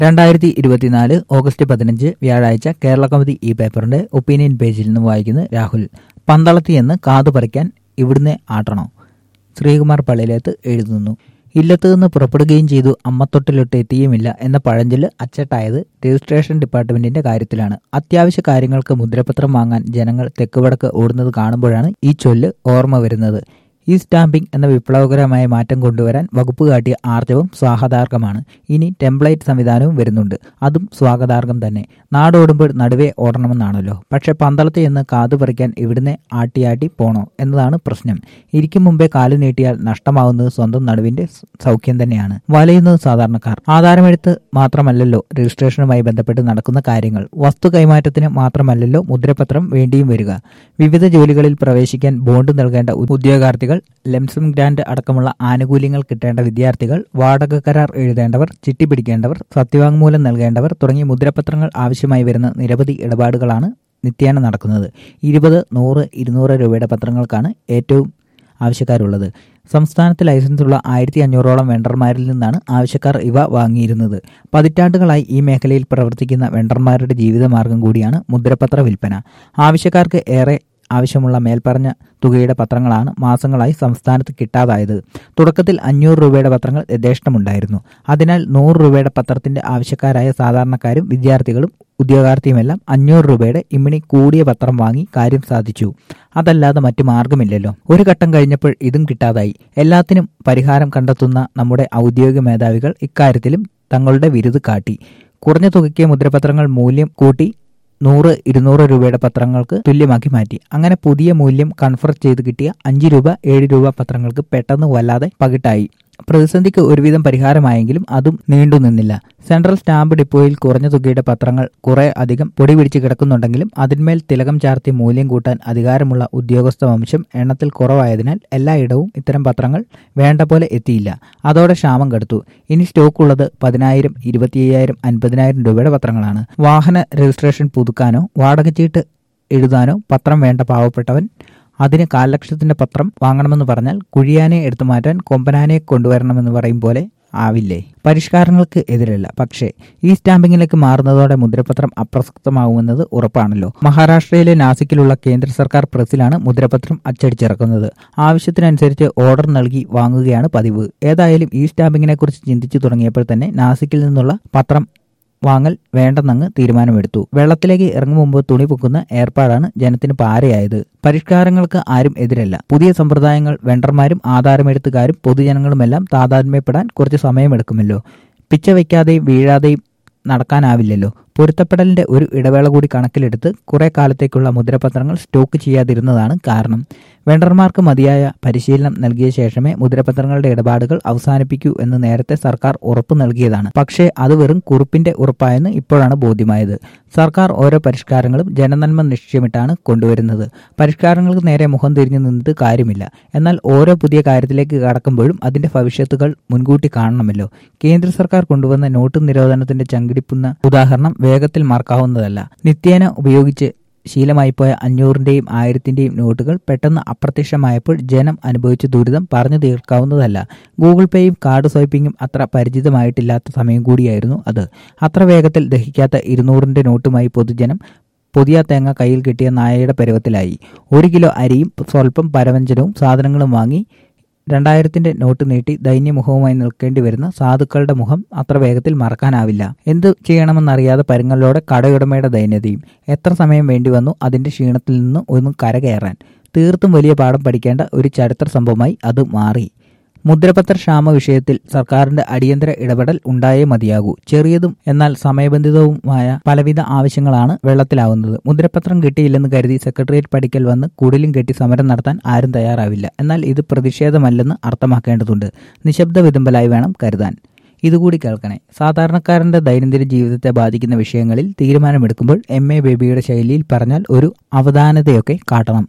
രണ്ടായിരത്തി ഇരുപത്തിനാല് ഓഗസ്റ്റ് പതിനഞ്ച് വ്യാഴാഴ്ച കേരള കൗമുദി ഈ പേപ്പറിന്റെ ഒപ്പീനിയൻ പേജിൽ നിന്ന് വായിക്കുന്നത് രാഹുൽ പന്തളത്തി എന്ന് കാതു പറിക്കാൻ ഇവിടുന്ന് ആട്ടണോ ശ്രീകുമാർ പള്ളിയിലേത്ത് എഴുതുന്നു ഇല്ലത്ത് നിന്ന് പുറപ്പെടുകയും ചെയ്തു അമ്മത്തൊട്ടിലൊട്ട് എത്തിയുമില്ല എന്ന പഴഞ്ചൊല്ല് അച്ചട്ടായത് രജിസ്ട്രേഷൻ ഡിപ്പാർട്ട്മെന്റിന്റെ കാര്യത്തിലാണ് അത്യാവശ്യ കാര്യങ്ങൾക്ക് മുദ്രപത്രം വാങ്ങാൻ ജനങ്ങൾ തെക്കുവടക്ക് ഓടുന്നത് കാണുമ്പോഴാണ് ഈ ചൊല്ല് ഓർമ്മ വരുന്നത് ഈ സ്റ്റാമ്പിംഗ് എന്ന വിപ്ലവകരമായ മാറ്റം കൊണ്ടുവരാൻ വകുപ്പ് കാട്ടിയ ആർജവം സ്വാഗതാർഹമാണ് ഇനി ടെംപ്ലേറ്റ് സംവിധാനവും വരുന്നുണ്ട് അതും സ്വാഗതാർഹം തന്നെ നാടോടുമ്പോൾ നടുവേ ഓടണമെന്നാണല്ലോ പക്ഷെ പന്തളത്ത് എന്ന് കാതു പറിക്കാൻ ഇവിടുന്ന് ആട്ടിയാട്ടി പോണോ എന്നതാണ് പ്രശ്നം ഇരിക്കും മുമ്പേ കാലു നീട്ടിയാൽ നഷ്ടമാവുന്നത് സ്വന്തം നടുവിന്റെ സൗഖ്യം തന്നെയാണ് വലയുന്നത് സാധാരണക്കാർ ആധാരമെഴുത്ത് മാത്രമല്ലല്ലോ രജിസ്ട്രേഷനുമായി ബന്ധപ്പെട്ട് നടക്കുന്ന കാര്യങ്ങൾ വസ്തു കൈമാറ്റത്തിന് മാത്രമല്ലല്ലോ മുദ്രപത്രം വേണ്ടിയും വരിക വിവിധ ജോലികളിൽ പ്രവേശിക്കാൻ ബോണ്ട് നൽകേണ്ട ഉദ്യോഗാർത്ഥികൾ ലെംസം ഗ്രാന്റ് അടക്കമുള്ള ആനുകൂല്യങ്ങൾ കിട്ടേണ്ട വിദ്യാർത്ഥികൾ വാടക കരാർ എഴുതേണ്ടവർ ചിട്ടി പിടിക്കേണ്ടവർ സത്യവാങ്മൂലം നൽകേണ്ടവർ തുടങ്ങിയ മുദ്രപത്രങ്ങൾ ആവശ്യമായി വരുന്ന നിരവധി ഇടപാടുകളാണ് നിത്യേന നടക്കുന്നത് ഇരുപത് നൂറ് ഇരുന്നൂറ് രൂപയുടെ പത്രങ്ങൾക്കാണ് ഏറ്റവും ആവശ്യക്കാരുള്ളത് സംസ്ഥാനത്ത് ലൈസൻസുള്ള ആയിരത്തി അഞ്ഞൂറോളം വെണ്ടർമാരിൽ നിന്നാണ് ആവശ്യക്കാർ ഇവ വാങ്ങിയിരുന്നത് പതിറ്റാണ്ടുകളായി ഈ മേഖലയിൽ പ്രവർത്തിക്കുന്ന വെണ്ടർമാരുടെ ജീവിതമാർഗം കൂടിയാണ് മുദ്രപത്ര വിൽപ്പന ആവശ്യക്കാർക്ക് ഏറെ ആവശ്യമുള്ള മേൽപ്പറഞ്ഞ തുകയുടെ പത്രങ്ങളാണ് മാസങ്ങളായി സംസ്ഥാനത്ത് കിട്ടാതായത് തുടക്കത്തിൽ അഞ്ഞൂറ് രൂപയുടെ പത്രങ്ങൾ യഥേഷ്ടമുണ്ടായിരുന്നു അതിനാൽ നൂറ് രൂപയുടെ പത്രത്തിന്റെ ആവശ്യക്കാരായ സാധാരണക്കാരും വിദ്യാർത്ഥികളും ഉദ്യോഗാർത്ഥിയുമെല്ലാം അഞ്ഞൂറ് രൂപയുടെ ഇമ്മിണി കൂടിയ പത്രം വാങ്ങി കാര്യം സാധിച്ചു അതല്ലാതെ മറ്റു മാർഗമില്ലല്ലോ ഒരു ഘട്ടം കഴിഞ്ഞപ്പോൾ ഇതും കിട്ടാതായി എല്ലാത്തിനും പരിഹാരം കണ്ടെത്തുന്ന നമ്മുടെ ഔദ്യോഗിക മേധാവികൾ ഇക്കാര്യത്തിലും തങ്ങളുടെ വിരുത് കാട്ടി കുറഞ്ഞ തുകയ്ക്ക് മുദ്രപത്രങ്ങൾ മൂല്യം കൂട്ടി നൂറ് ഇരുന്നൂറ് രൂപയുടെ പത്രങ്ങൾക്ക് തുല്യമാക്കി മാറ്റി അങ്ങനെ പുതിയ മൂല്യം കൺഫർ ചെയ്ത് കിട്ടിയ അഞ്ച് രൂപ ഏഴ് രൂപ പത്രങ്ങൾക്ക് പെട്ടെന്ന് വല്ലാതെ പകിട്ടായി പ്രതിസന്ധിക്ക് ഒരുവിധം പരിഹാരമായെങ്കിലും അതും നീണ്ടു നിന്നില്ല സെൻട്രൽ സ്റ്റാമ്പ് ഡിപ്പോയിൽ കുറഞ്ഞ തുകയുടെ പത്രങ്ങൾ കുറെ അധികം പൊടി പിടിച്ച് കിടക്കുന്നുണ്ടെങ്കിലും അതിന്മേൽ തിലകം ചാർത്തി മൂല്യം കൂട്ടാൻ അധികാരമുള്ള ഉദ്യോഗസ്ഥ വംശം എണ്ണത്തിൽ കുറവായതിനാൽ എല്ലായിടവും ഇത്തരം പത്രങ്ങൾ വേണ്ട പോലെ എത്തിയില്ല അതോടെ ക്ഷാമം കടുത്തു ഇനി സ്റ്റോക്കുള്ളത് പതിനായിരം ഇരുപത്തിയ്യായിരം അൻപതിനായിരം രൂപയുടെ പത്രങ്ങളാണ് വാഹന രജിസ്ട്രേഷൻ പുതുക്കാനോ വാടക ചീട്ട് എഴുതാനോ പത്രം വേണ്ട പാവപ്പെട്ടവൻ അതിന് കാലലക്ഷത്തിന്റെ പത്രം വാങ്ങണമെന്ന് പറഞ്ഞാൽ കുഴിയാനെ എടുത്തു മാറ്റാൻ കൊമ്പനാനെ കൊണ്ടുവരണമെന്ന് പറയും പോലെ ആവില്ലേ പരിഷ്കാരങ്ങൾക്ക് എതിരല്ല പക്ഷേ ഈ സ്റ്റാമ്പിങ്ങിലേക്ക് മാറുന്നതോടെ മുദ്രപത്രം അപ്രസക്തമാവുമെന്നത് ഉറപ്പാണല്ലോ മഹാരാഷ്ട്രയിലെ നാസിക്കിലുള്ള കേന്ദ്ര സർക്കാർ പ്രസിലാണ് മുദ്രപത്രം അച്ചടിച്ചിറക്കുന്നത് ആവശ്യത്തിനനുസരിച്ച് ഓർഡർ നൽകി വാങ്ങുകയാണ് പതിവ് ഏതായാലും ഈ സ്റ്റാമ്പിങ്ങിനെ കുറിച്ച് ചിന്തിച്ചു തുടങ്ങിയപ്പോൾ തന്നെ നാസിക്കിൽ നിന്നുള്ള പത്രം വാങ്ങൽ വേണ്ടെന്നങ്ങ് തീരുമാനമെടുത്തു വെള്ളത്തിലേക്ക് ഇറങ്ങും മുമ്പ് തുണി പൊക്കുന്ന ഏർപ്പാടാണ് ജനത്തിന് പാരയായത് പരിഷ്കാരങ്ങൾക്ക് ആരും എതിരല്ല പുതിയ സമ്പ്രദായങ്ങൾ വെണ്ടർമാരും ആധാരമെഴുത്തുകാരും പൊതുജനങ്ങളുമെല്ലാം താതാത്മ്യപ്പെടാൻ കുറച്ച് സമയമെടുക്കുമല്ലോ പിച്ച വയ്ക്കാതെയും വീഴാതെയും നടക്കാനാവില്ലല്ലോ പൊരുത്തപ്പെടലിന്റെ ഒരു ഇടവേള കൂടി കണക്കിലെടുത്ത് കുറെ കാലത്തേക്കുള്ള മുദ്രപത്രങ്ങൾ സ്റ്റോക്ക് ചെയ്യാതിരുന്നതാണ് കാരണം വെണ്ടർമാർക്ക് മതിയായ പരിശീലനം നൽകിയ ശേഷമേ മുദ്രപത്രങ്ങളുടെ ഇടപാടുകൾ അവസാനിപ്പിക്കൂ എന്ന് നേരത്തെ സർക്കാർ ഉറപ്പു നൽകിയതാണ് പക്ഷേ അത് വെറും കുറിപ്പിന്റെ ഉറപ്പായെന്ന് ഇപ്പോഴാണ് ബോധ്യമായത് സർക്കാർ ഓരോ പരിഷ്കാരങ്ങളും ജനനന്മ നിശ്ചയമിട്ടാണ് കൊണ്ടുവരുന്നത് പരിഷ്കാരങ്ങൾക്ക് നേരെ മുഖം തിരിഞ്ഞു നിന്നിട്ട് കാര്യമില്ല എന്നാൽ ഓരോ പുതിയ കാര്യത്തിലേക്ക് കടക്കുമ്പോഴും അതിന്റെ ഭവിഷ്യത്തുകൾ മുൻകൂട്ടി കാണണമല്ലോ കേന്ദ്ര സർക്കാർ കൊണ്ടുവന്ന നോട്ട് നിരോധനത്തിന്റെ ചങ്കിടിപ്പുന്ന ഉദാഹരണം വേഗത്തിൽ മറക്കാവുന്നതല്ല നിത്യേന ഉപയോഗിച്ച് ശീലമായിപ്പോയ അഞ്ഞൂറിന്റെയും ആയിരത്തിന്റെയും നോട്ടുകൾ പെട്ടെന്ന് അപ്രത്യക്ഷമായപ്പോൾ ജനം അനുഭവിച്ച ദുരിതം പറഞ്ഞു തീർക്കാവുന്നതല്ല ഗൂഗിൾ പേയും കാർഡ് സ്വൈപ്പിങ്ങും അത്ര പരിചിതമായിട്ടില്ലാത്ത സമയം കൂടിയായിരുന്നു അത് അത്ര വേഗത്തിൽ ദഹിക്കാത്ത ഇരുന്നൂറിന്റെ നോട്ടുമായി പൊതുജനം പുതിയ തേങ്ങ കയ്യിൽ കിട്ടിയ നായയുടെ പരുവത്തിലായി ഒരു കിലോ അരിയും സ്വല്പം പരവഞ്ചനവും സാധനങ്ങളും വാങ്ങി രണ്ടായിരത്തിന്റെ നോട്ട് നീട്ടി ദൈന്യമുഖവുമായി നിൽക്കേണ്ടി വരുന്ന സാധുക്കളുടെ മുഖം അത്ര വേഗത്തിൽ മറക്കാനാവില്ല എന്ത് ചെയ്യണമെന്നറിയാതെ പരുങ്ങലോടെ കടയുടമയുടെ ദൈന്യതയും എത്ര സമയം വേണ്ടി വന്നു അതിന്റെ ക്ഷീണത്തിൽ നിന്ന് ഒന്ന് കരകയറാൻ തീർത്തും വലിയ പാഠം പഠിക്കേണ്ട ഒരു ചരിത്ര സംഭവമായി അത് മാറി മുദ്രപത്ര ക്ഷാമ വിഷയത്തിൽ സർക്കാരിന്റെ അടിയന്തര ഇടപെടൽ ഉണ്ടായേ മതിയാകൂ ചെറിയതും എന്നാൽ സമയബന്ധിതവുമായ പലവിധ ആവശ്യങ്ങളാണ് വെള്ളത്തിലാവുന്നത് മുദ്രപത്രം കിട്ടിയില്ലെന്ന് കരുതി സെക്രട്ടേറിയറ്റ് പഠിക്കൽ വന്ന് കുടിലും കെട്ടി സമരം നടത്താൻ ആരും തയ്യാറാവില്ല എന്നാൽ ഇത് പ്രതിഷേധമല്ലെന്ന് അർത്ഥമാക്കേണ്ടതുണ്ട് നിശബ്ദ വിതുമ്പലായി വേണം കരുതാൻ ഇതുകൂടി കേൾക്കണേ സാധാരണക്കാരന്റെ ദൈനംദിന ജീവിതത്തെ ബാധിക്കുന്ന വിഷയങ്ങളിൽ തീരുമാനമെടുക്കുമ്പോൾ എം എ ബേബിയുടെ ശൈലിയിൽ പറഞ്ഞാൽ ഒരു അവധാനതയൊക്കെ കാട്ടണം